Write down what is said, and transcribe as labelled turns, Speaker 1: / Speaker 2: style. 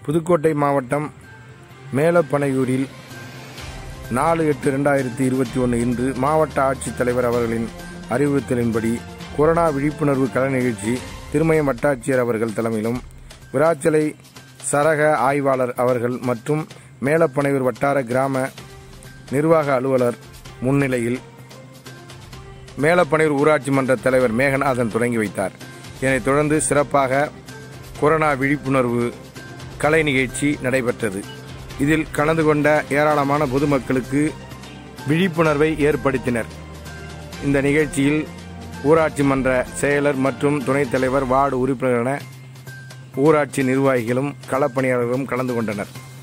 Speaker 1: புதுக்கோட்டை மாவட்டம் மேலப்பனையூரில் நாலு எட்டு ரெண்டாயிரத்தி இருபத்தி ஒன்று இன்று மாவட்ட ஆட்சித்தலைவர் அவர்களின் அறிவுறுத்தலின்படி கொரோனா விழிப்புணர்வு கலை நிகழ்ச்சி திருமயம் வட்டாட்சியர் அவர்கள் தலைமையிலும் விராச்சலை சரக ஆய்வாளர் அவர்கள் மற்றும் மேலப்பனையூர் வட்டார கிராம நிர்வாக அலுவலர் முன்னிலையில் மேலப்பனையூர் ஊராட்சி மன்ற தலைவர் மேகநாதன் தொடங்கி வைத்தார் இதனைத் தொடர்ந்து சிறப்பாக கொரோனா விழிப்புணர்வு கலை நிகழ்ச்சி நடைபெற்றது இதில் கலந்து கொண்ட ஏராளமான பொதுமக்களுக்கு விழிப்புணர்வை ஏற்படுத்தினர் இந்த நிகழ்ச்சியில் ஊராட்சி மன்ற செயலர் மற்றும் துணைத் தலைவர் வார்டு உறுப்பினர் என ஊராட்சி நிர்வாகிகளும் களப்பணியாளர்களும் கலந்து கொண்டனர்